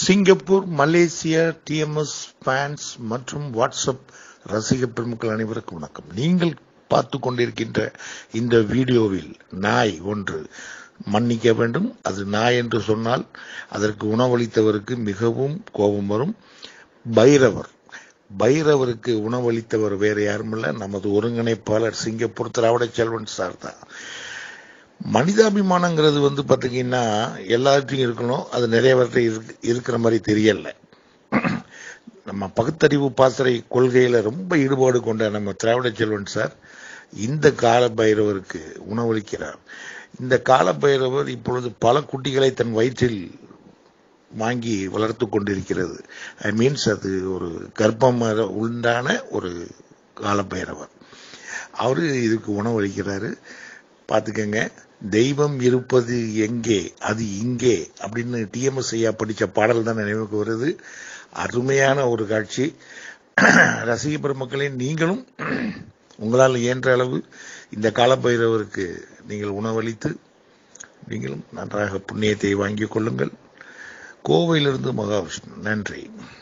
Singapore Malaysia TMS fans மற்றும் WhatsApp ரசிக பெருமக்கள் அனைவருக்கும் வணக்கம் நீங்கள் பார்த்து கொண்டிருக்கின்ற இந்த வீடியோவில் நாய் ஒன்று மன்னிக்க வேண்டும் அது நாய் என்று சொன்னால் அதற்கு உணவளித்தவருக்கு மிகவும் கோபம் வரும் பைரவர் பைரவருக்கு உணவளித்தவர் வேற யாருமில்ல நமது ஒருங்கிணைப்பாளர் சிங்கப்பூர் திராவிட செல்வன் சார் தான் மனிதாபிமானங்கிறது வந்து பார்த்தீங்கன்னா எல்லாத்தையும் இருக்கணும் அது நிறைய பேர்ட்ட இருக்கு- இருக்கிற மாதிரி தெரியல நம்ம பகுத்தறிவு பாசறை கொள்கையில ரொம்ப ஈடுபாடு கொண்ட நம்ம திராவிட செல்வன் சார் இந்த கால பைரவருக்கு உணவளிக்கிறார் இந்த கால பைரவர் இப்பொழுது பல குட்டிகளை தன் வயிற்றில் வாங்கி வளர்த்து கொண்டிருக்கிறது ஐ மீன்ஸ் அது ஒரு கர்ப்பம் உண்டான ஒரு காலபைரவர் அவரு இதுக்கு உணவளிக்கிறாரு பார்த்துக்கங்க தெய்வம் இருப்பது எங்கே அது இங்கே அப்படின்னு டிஎம்எஸ் ஐயா படித்த பாடல் தான் நினைவுக்கு வருது அருமையான ஒரு காட்சி ரசிக பெருமக்களே நீங்களும் உங்களால் இயன்ற அளவு இந்த காலபைரவருக்கு நீங்கள் உணவளித்து நீங்களும் நன்றாக புண்ணியத்தை வாங்கிக் கொள்ளுங்கள் கோவையிலிருந்து மகாவிஷ்ணு நன்றி